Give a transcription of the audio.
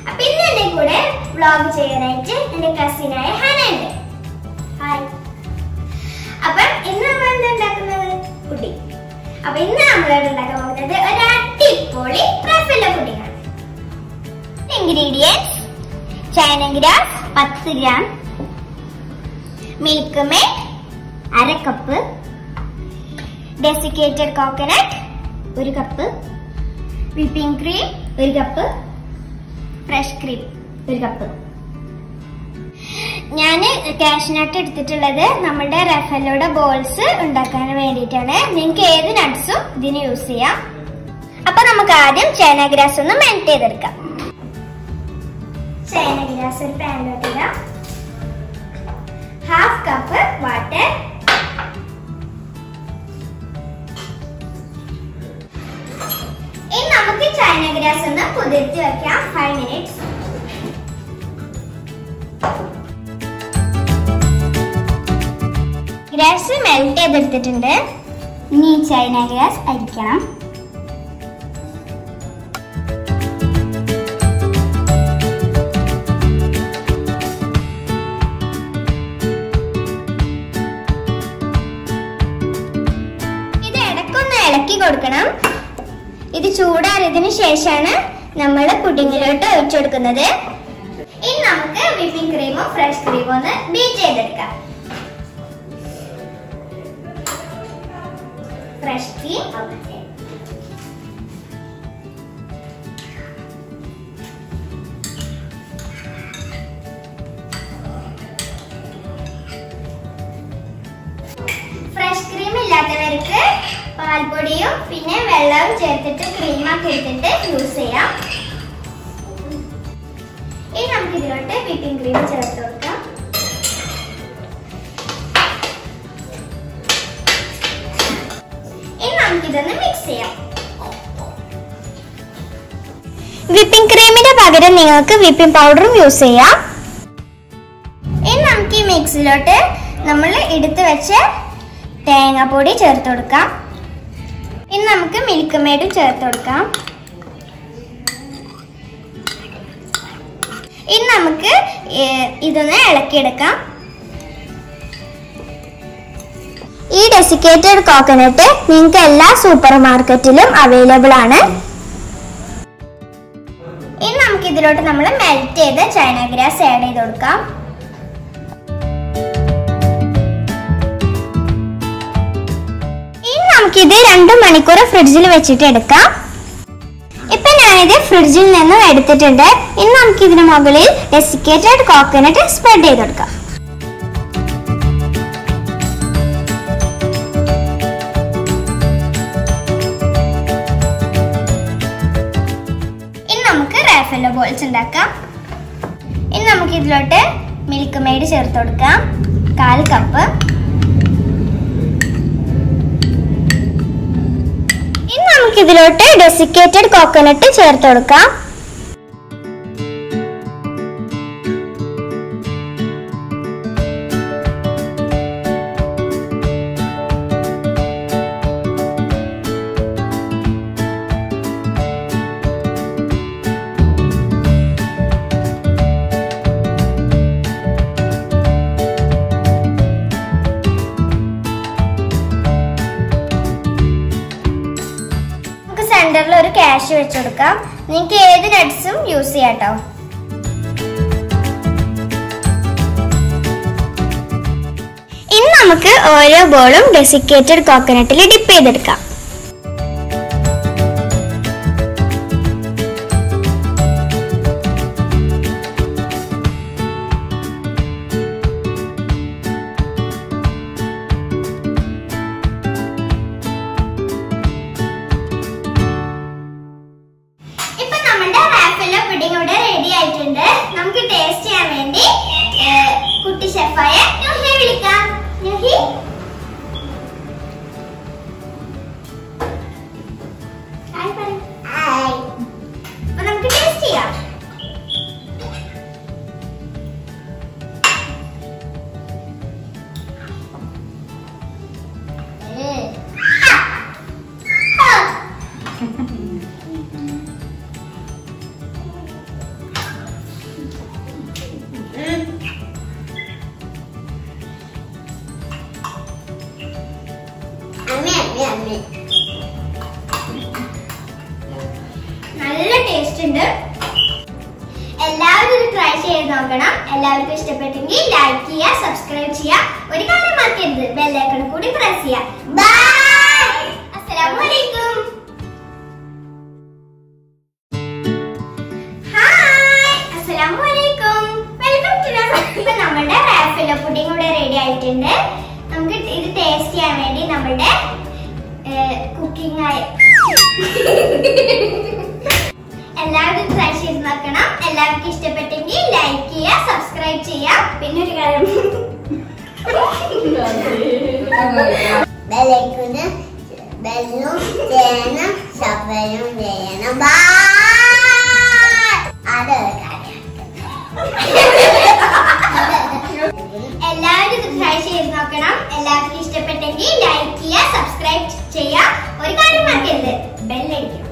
അപ്പൊ ഇന്ന് എന്റെ കൂടെ വ്ളോഗ് ചെയ്യാനായിട്ട് എന്റെ കസിനായ ഹന ഉണ്ട് ഹായ് അപ്പൊ ഇന്ന് നമ്മൾ എന്താ ഉണ്ടാക്കുന്നത് പുഡിംഗ് അപ്പൊ ഇന്ന് നമ്മൾ ഉണ്ടാക്കാൻ പോകുന്നത് ഒരു അടിപൊളി റഫല്ല പുഡിംഗ് ആണ് ഇൻഗ്രീഡിയൻസ് ചൈന ഗ്രാസ് പത്ത് ഗ്രാം മിൽക്ക് മേഡ് അര കപ്പ് ഡെസിക്കേറ്റഡ് കോക്കനട്ട് ഒരു കപ്പ് വിപ്പിംഗ് ക്രീം ഒരു കപ്പ് ഫ്രഷ് ക്രീം ഒരു കപ്പ് ഞാൻ കാഷ്നട്ട് എടുത്തിട്ടുള്ളത് നമ്മുടെ റഫലോടെ ബോൾസ് ഉണ്ടാക്കാൻ വേണ്ടിയിട്ടാണ് നിങ്ങൾക്ക് ഏത് നട്ട്സും ഇതിന് യൂസ് ചെയ്യാം അപ്പൊ നമുക്ക് ആദ്യം ചൈന ഗ്രാസ് ഒന്ന് മെൽറ്റ് ചെയ്തെടുക്കാം ചൈന ഗ്രാസ് ഒരു പാനിലോട്ട് ഇടാം ഹാഫ് കപ്പ് വാട്ടർ ഇനി നമുക്ക് ചൈന ഗ്രാസ് ഒന്ന് കുതിർത്തി വെക്കാം ഫൈവ് മിനിറ്റ്സ് ഗ്രാസ് മെൽറ്റ് ചെയ്തെടുത്തിട്ടുണ്ട് ഇനി ഈ ചൈന ഗ്രാസ് അരിക്കണം ഇത് ഇടയ്ക്കൊന്ന് ഇളക്കി കൊടുക്കണം ഇത് ചൂടാറിയതിനു ശേഷമാണ് നമ്മൾ പുഡിങ്ങിലോട്ട് ഒഴിച്ചു കൊടുക്കുന്നത് ഇനി നമുക്ക് വിപ്പിംഗ് ക്രീമോ ഫ്രഷ് ക്രീമോ ഒന്ന് ബീറ്റ് ചെയ്തെടുക്കാം ഫ്രഷ് ക്രീം ഫ്രഷ് ക്രീം ഇല്ലാത്തവർക്ക് പാൽപ്പൊടിയും പിന്നെ വെള്ളവും ചേർത്തിട്ട് ക്രീമാക്കി എടുത്തിട്ട് യൂസ് ചെയ്യാം ഇനി നമുക്ക് ഇതിലോട്ട് വിപ്പിംഗ് ക്രീം ചേർത്ത് കൊടുക്കാം ഇനി നമുക്കിതൊന്ന് മിക്സ് ചെയ്യാം വിപ്പിംഗ് ക്രീമിന്റെ പകരം നിങ്ങൾക്ക് വിപ്പിംഗ് പൗഡറും യൂസ് ചെയ്യാം ഇനി നമുക്ക് ഈ മിക്സിലോട്ട് നമ്മൾ എടുത്തു വെച്ച തേങ്ങാപ്പൊടി ചേർത്ത് കൊടുക്കാം ഇനി നമുക്ക് മിൽക്ക് മേഡും ചേർത്ത് കൊടുക്കാം ഇനി നമുക്ക് ഏർ, ഇതൊന്ന് ഇളക്കിയെടുക്കാം ഈ ഡെസിക്കേറ്റഡ് കോക്കനട്ട് നിങ്ങൾക്ക് എല്ലാ സൂപ്പർ മാർക്കറ്റിലും അവൈലബിൾ ആണ് ഇനി നമുക്ക് ഇതിലോട്ട് നമ്മൾ മെൽറ്റ് ചെയ്ത ചൈന ഗ്രാസ് ആഡ് ചെയ്ത് കൊടുക്കാം ഇനി നമുക്കിത് രണ്ട് മണിക്കൂർ ഫ്രിഡ്ജിൽ വെച്ചിട്ട് എടുക്കാം ഇപ്പൊ ഞാനിത് ഫ്രിഡ്ജിൽ നിന്നും എടുത്തിട്ടുണ്ട് ഇനി നമുക്ക് ഇതിന് മുകളിൽ ഡെസിക്കേറ്റഡ് കോക്കനട്ട് സ്പ്രെഡ് ചെയ്ത് കൊടുക്കാം ഇനി നമുക്ക് റാഫലോ ബോൾസ് ഉണ്ടാക്കാം ഇനി നമുക്ക് ഇതിലോട്ട് മിൽക്ക് മെയ്ഡ് ചേർത്ത് കൊടുക്കാം കാൽ കപ്പ് ഇനി നമുക്ക് ഇതിലോട്ട് ഡെസിക്കേറ്റഡ് കോക്കനട്ട് ചേർത്ത് കൊടുക്കാം നമുക്ക് സെന്ററിൽ ഒരു ക്യാഷ് വെച്ച് കൊടുക്കാം നിങ്ങൾക്ക് ഏത് നട്ട്സും യൂസ് ചെയ്യാം കേട്ടോ ഇനി നമുക്ക് ഓരോ ബോളും ഡെസിക്കേറ്റഡ് കോക്കനട്ടിൽ ഡിപ്പ് ചെയ്തെടുക്കാം ഇപ്പൊ നമ്മുടെ റാഫിലോ പുഡിംഗ് ഇവിടെ റെഡി ആയിട്ടുണ്ട് നമുക്ക് ടേസ്റ്റ് ചെയ്യാൻ വേണ്ടി ഏർ, കുട്ടി ഷെഫായ നുഹിയെ വിളിക്കാം നുഹി ചെയ്ത് നോക്കണം എല്ലാവർക്കും ഇഷ്ടപ്പെട്ടെങ്കിൽ ലൈക്ക് ചെയ്യുക സബ്സ്ക്രൈബ് ചെയ്യുക ഒരു കാര്യം മറക്കരുത് ബെല്ലൈക്കൺ കൂടി പ്രസ് ചെയ്യുക ബൈ അസ്സലാമലൈക്കും ഹായ് അസ്സലാമലൈക്കും വെൽക്കം ടു ഇപ്പൊ നമ്മുടെ റാഫിലോ പുഡിംഗ് ഇവിടെ റെഡി ആയിട്ടുണ്ട് നമുക്ക് ഇത് ടേസ്റ്റ് ചെയ്യാൻ വേണ്ടി നമ്മുടെ കുക്കിംഗ് ആയ എല്ലാവരും ട്രൈ ചെയ്ത് നോക്കണം എല്ലാവർക്കും ഇഷ്ടപ്പെട്ടെങ്കിൽ ലൈക്ക് ചെയ്യുക സബ്സ്ക്രൈബ് ചെയ്യുക പിന്നെ ഒരു കാര്യം ബെല്ലൈക്കന് ബെല്ലും ചെയ്യണം ശബരം ചെയ്യണം ബാ അതൊരു കാര്യം എല്ലാവരും ഇത് ട്രൈ ചെയ്ത് നോക്കണം എല്ലാവർക്കും ഇഷ്ടപ്പെട്ടെങ്കിൽ ലൈക്ക് ചെയ്യുക സബ്സ്ക്രൈബ് ചെയ്യുക ഒരു കാര്യം മറക്കരുത് ബെല്ലൈക്കും